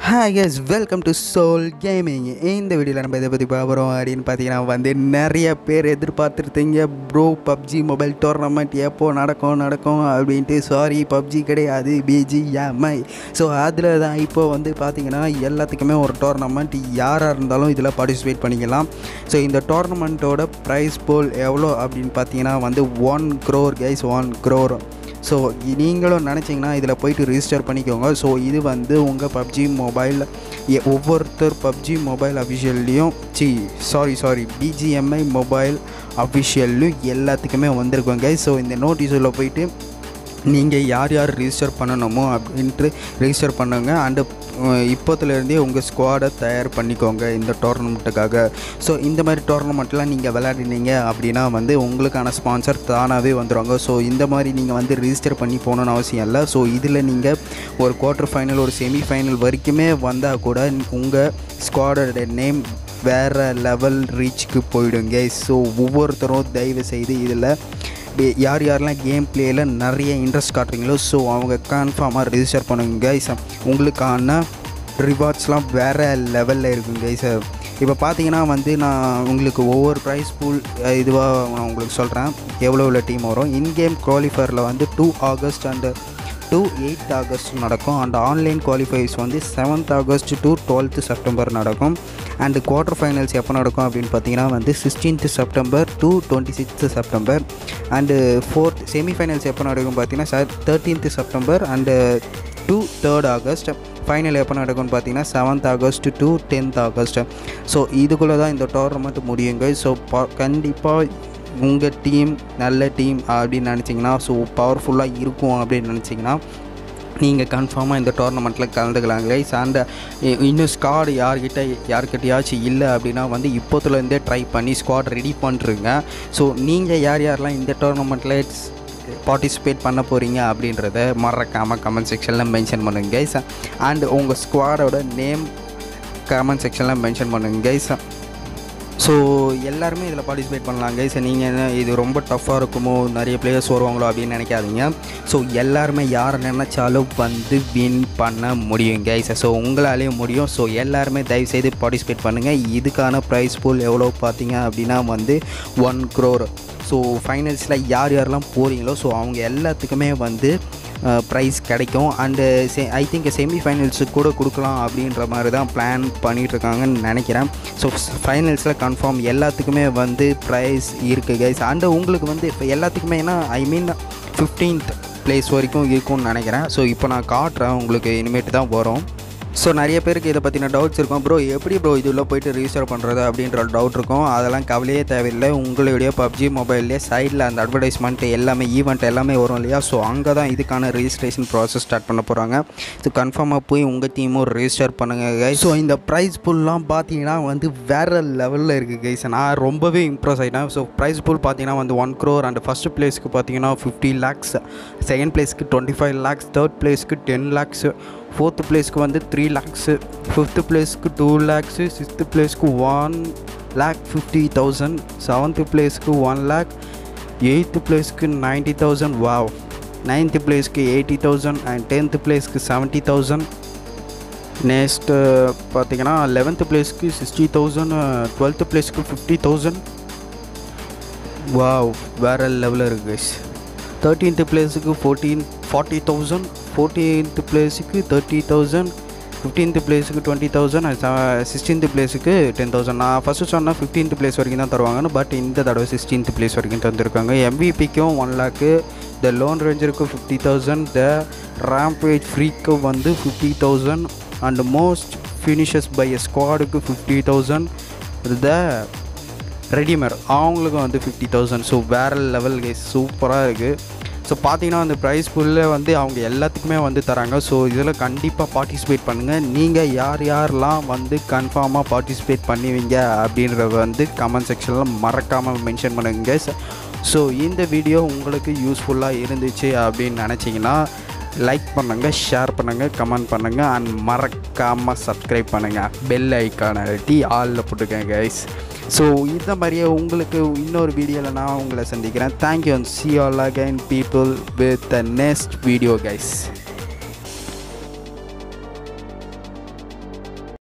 hi yes welcome to Soul Gaming இந்த வீடியோவில் நம்ம இதை பற்றி பார்க்குறோம் அப்படின்னு பார்த்தீங்கன்னா வந்து நிறைய பேர் எதிர்பார்த்துருந்தீங்க ப்ரோ பப்ஜி மொபைல் டோர்னமெண்ட் எப்போ நடக்கும் நடக்கும் அப்படின்ட்டு சாரி பப்ஜி கிடையாது பிஜிஎம்ஐ ஸோ அதில் தான் இப்போ வந்து பார்த்தீங்கன்னா எல்லாத்துக்குமே ஒரு டோர்னமெண்ட் யாராக இருந்தாலும் இதில் பார்ட்டிசிபேட் பண்ணிக்கலாம் ஸோ இந்த டோர்னமெண்ட்டோட ப்ரைஸ் போல் எவ்வளோ அப்படின்னு பார்த்தீங்கன்னா வந்து one crore guys one crore so நீங்களும் நினச்சிங்கன்னா இதில் போயிட்டு ரிஜிஸ்டர் பண்ணிக்கோங்க ஸோ இது வந்து உங்கள் பப்ஜி மொபைல் ஒவ்வொருத்தர் பப்ஜி மொபைல் அஃபிஷியல்லையும் சி சாரி சாரி பிஜிஎம்ஐ மொபைல் அஃபிஷியல்லையும் எல்லாத்துக்குமே வந்திருக்கோங்க ஸோ இந்த நோட்டீஸில் போயிட்டு நீங்கள் யார் யார் ரிஜிஸ்டர் பண்ணணுமோ அப்படின்ட்டு ரிஜிஸ்டர் பண்ணுங்க அண்டு இப்போத்துலேருந்தே உங்கள் ஸ்குவாடை தயார் பண்ணிக்கோங்க இந்த டோர்னமெண்ட்டுக்காக ஸோ இந்த மாதிரி டோர்னமெண்ட்லாம் நீங்கள் விளையாடினீங்க அப்படின்னா வந்து உங்களுக்கான ஸ்பான்சர் தானாகவே வந்துடுவாங்க ஸோ இந்த மாதிரி நீங்கள் வந்து ரிஜிஸ்டர் பண்ணி போகணுன்னு அவசியம் இல்லை ஸோ இதில் நீங்கள் ஒரு குவார்ட்டர் ஃபைனல் ஒரு செமி ஃபைனல் வரைக்குமே வந்தால் கூட உங்கள் ஸ்குவாடோட நேம் வேறு லெவல் ரீச்சுக்கு போயிடுங்க ஸோ ஒவ்வொருத்தரும் தயவு செய்து இதில் யார் யாரெல்லாம் கேம் பிளேயில் நிறைய இன்ட்ரெஸ்ட் காட்டுறீங்களோ ஸோ அவங்க கன்ஃபார்மாக ரிஜிஸ்டர் பண்ணுங்க கைஸ் உங்களுக்கான ரிவார்ட்ஸ்லாம் வேறு லெவலில் இருக்குங்க கைஸ் இப்போ பார்த்தீங்கன்னா வந்து நான் உங்களுக்கு ஒவ்வொரு ப்ரைஸ் பூல் இதுவாக நான் உங்களுக்கு சொல்கிறேன் எவ்வளோ எவ்வளோ டீம் வரும் இன்கேம் குவாலிஃபயரில் வந்து two August and two eight August நடக்கும் அண்ட் ஆன்லைன் குவாலிஃபைஸ் வந்து seventh August to twelfth September நடக்கும் அண்டு குவார்ட்டர் ஃபைனல்ஸ் எப்போ நடக்கும் அப்படின்னு பார்த்தீங்கன்னா வந்து sixteenth September to twenty sixth September and fourth semifinals எப்போ நடக்கும் பார்த்தீங்கன்னா thirteenth September and two third August final எப்போ நடக்கும்னு பார்த்தீங்கன்னா seventh August to tenth August so இதுக்குள்ளே தான் இந்த டோர்னமெண்ட் முடியுங்க ஸோ கண்டிப்பாக உங்கள் டீம் நல்ல டீம் அப்படின்னு நினச்சிங்கன்னா ஸோ பவர்ஃபுல்லாக இருக்கும் அப்படின்னு நினச்சிங்கன்னா நீங்கள் கன்ஃபார்மாக இந்த டோர்னமெண்ட்டில் கலந்துக்கலாம் கைஸ் அண்ட் இன்னும் ஸ்குவாட் யார்கிட்ட யார்கிட்டயாச்சும் இல்லை அப்படின்னா வந்து இப்போத்துலேருந்தே ட்ரை பண்ணி ஸ்குவாட் ரெடி பண்ணுறீங்க ஸோ நீங்கள் யார் யாரெல்லாம் இந்த டோர்னமெண்ட்டில் பார்ட்டிசிபேட் பண்ண போகிறீங்க அப்படின்றத மறக்காமல் கமெண்ட் செக்ஷனில் மென்ஷன் பண்ணுங்க கைஸ் அண்ட் உங்கள் ஸ்குவாடோட நேம் கமெண்ட் செக்ஷனில் மென்ஷன் பண்ணுங்க கைஸ் ஸோ எல்லாருமே இதில் பார்ட்டிசிபேட் பண்ணலாம் கைஸ் நீங்கள் என்ன இது ரொம்ப டஃப்பாக இருக்குமோ நிறைய பிளேயர்ஸ் வருவாங்களோ அப்படின்னு நினைக்காதீங்க ஸோ எல்லாருமே யார் நினச்சாலும் வந்து வின் பண்ண முடியும் கைஸ் ஸோ உங்களாலேயும் முடியும் ஸோ எல்லாருமே தயவுசெய்து பார்ட்டிசிபேட் பண்ணுங்கள் இதுக்கான ப்ரைஸ் பூல் எவ்வளோ பார்த்தீங்க அப்படின்னா வந்து ஒன் க்ரோர் ஸோ ஃபைனல்ஸில் யார் யாரெல்லாம் போகிறீங்களோ ஸோ அவங்க எல்லாத்துக்குமே வந்து ப்ரைஸ் கிடைக்கும் அண்டு செ ஐ திங்க் செமி ஃபைனல்ஸுக்கு கூட கொடுக்கலாம் அப்படின்ற மாதிரி தான் பிளான் பண்ணிகிட்ருக்காங்கன்னு நினைக்கிறேன் ஸோ ஃபைனல்ஸில் கன்ஃபார்ம் எல்லாத்துக்குமே வந்து ப்ரைஸ் இருக்குது கைஸ் அண்டு உங்களுக்கு வந்து இப்போ எல்லாத்துக்குமேனா ஐ மீன் ஃபிஃப்டீன்த் ப்ளேஸ் வரைக்கும் இருக்கும்னு நினைக்கிறேன் ஸோ இப்போ நான் காட்டுறேன் உங்களுக்கு இனிமேட்டு தான் வரும் ஸோ நிறைய பேருக்கு இதை பற்றின டவுட்ஸ் இருக்கும் ப்ரோ எப்படி ப்ரோ இதில் போயிட்டு ரிஜிஸ்டர் பண்ணுறது அப்படின்ற டவுட் இருக்கும் அதெல்லாம் கவலையே தேவையில்லை உங்களுடைய பப்ஜி மொபைல்லே சைடில் அந்த அட்வர்டைஸ்மெண்ட் எல்லாமே ஈவெண்ட் எல்லாமே வரும் இல்லையா ஸோ அங்கே தான் இதுக்கான ரிஜிஸ்ட்ரேஷன் ப்ராசஸ் ஸ்டார்ட் பண்ண போகிறாங்க ஸோ கன்ஃபார்மாக போய் உங்கள் டீமும் ரிஜிஸ்டர் பண்ணுங்கள் கைஸ் ஸோ இந்த ப்ரைஸ் புல்லாம் பார்த்தீங்கன்னா வந்து வேறு லெவலில் இருக்குது கைஸ் நான் ரொம்பவே இம்ப்ரெஸ் ஆகிட்டேன் ஸோ ப்ரைஸ் புல் பார்த்தீங்கன்னா வந்து ஒன் க்ரோர் அண்ட் ஃபஸ்ட் பிளேஸ்க்கு பார்த்தீங்கன்னா ஃபிஃப்டி லேக்ஸ் செகண்ட் பிளேஸ்க்கு டுவெண்ட்டி ஃபைவ் லேக்ஸ் தேர்ட் பிளேஸ்க்கு டென் லேக்ஸ் ஃபோர்த்து பிளேஸ்க்கு வந்து த்ரீ லேக்ஸு ஃபிஃப்த்து பிளேஸ்க்கு டூ லேக்ஸு சிக்ஸ்த்து பிளேஸ்க்கு one lakh fifty thousand seventh பிளேஸ்க்கு ஒன் லேக் எயித்து பிளேஸ்க்கு நைன்ட்டி தௌசண்ட் வாவ் நைன்த்து பிளேஸ்க்கு எயிட்டி தௌசண்ட் அண்ட் டென்த்து பிளேஸ்க்கு செவன்ட்டி தௌசண்ட் நெக்ஸ்ட்டு பார்த்தீங்கன்னா லெவன்த்து பிளேஸ்க்கு சிக்ஸ்டி தௌசண்ட் டுவெல்த்து பிளேஸ்க்கு ஃபிஃப்டி தௌசண்ட் வாவ் வேறு லெவலில் இருக்குது தேர்ட்டீன்த்து பிளேஸுக்கு ஃபோர்டீன் ஃபார்ட்டி தௌசண்ட் ஃபோர்டீன்த்து பிளேஸுக்கு தேர்ட்டி தௌசண்ட் ஃபிஃப்டீன்த்து பிளேஸுக்கு டுவெண்ட்டி தௌசண்ட் சிக்ஸ்டீன்த்து பிளேஸுக்கு டென் தௌசண்ட் நான் ஃபஸ்ட்டு சொன்னால் ஃபிஃப்டீன்த் பிளேஸ் வரைக்கும் தான் தருவாங்கன்னு பட் இந்த தடவை சிக்ஸ்டீன்த் பிளேஸ் வரைக்கும் தந்திருக்காங்க எம்விபிக்கும் ஒன் லேக்கு த லோன் ரேஞ்சருக்கு ஃபிஃப்டி தௌசண்ட் த ரேம்பேஜ் ஃப்ரீக்கு வந்து fifty thousand and most finishes by a ஸ்குவாடுக்கு ஃபிஃப்டி தௌசண்ட் த ரெடிமேட் அவங்களுக்கும் வந்து ஃபிஃப்டி தௌசண்ட் ஸோ வேறு லெவல் கைஸ் சூப்பராக இருக்குது ஸோ பார்த்தீங்கன்னா அந்த ப்ரைஸ் ஃபுல்லில் வந்து அவங்க எல்லாத்துக்குமே வந்து தராங்க ஸோ இதில் கண்டிப்பாக பார்ட்டிசிபேட் பண்ணுங்கள் நீங்கள் யார் யாரெல்லாம் வந்து கன்ஃபார்மாக பார்ட்டிசிபேட் பண்ணுவீங்க அப்படின்றத வந்து கமெண்ட் செக்ஷனில் மறக்காமல் மென்ஷன் பண்ணுங்க ஸோ இந்த வீடியோ உங்களுக்கு யூஸ்ஃபுல்லாக இருந்துச்சு அப்படின்னு நினச்சிங்கன்னா லைக் பண்ணுங்கள் ஷேர் பண்ணுங்கள் கமெண்ட் பண்ணுங்கள் அண்ட் மறக்காமல் சப்ஸ்கிரைப் பண்ணுங்கள் பெல் ஐக்கான டீ ஆலில் போட்டுக்கங்க கைஸ் ஸோ இந்த மாதிரியே உங்களுக்கு இன்னொரு வீடியோவில் நான் உங்களை சந்திக்கிறேன் thank you and see all again people with the next video guys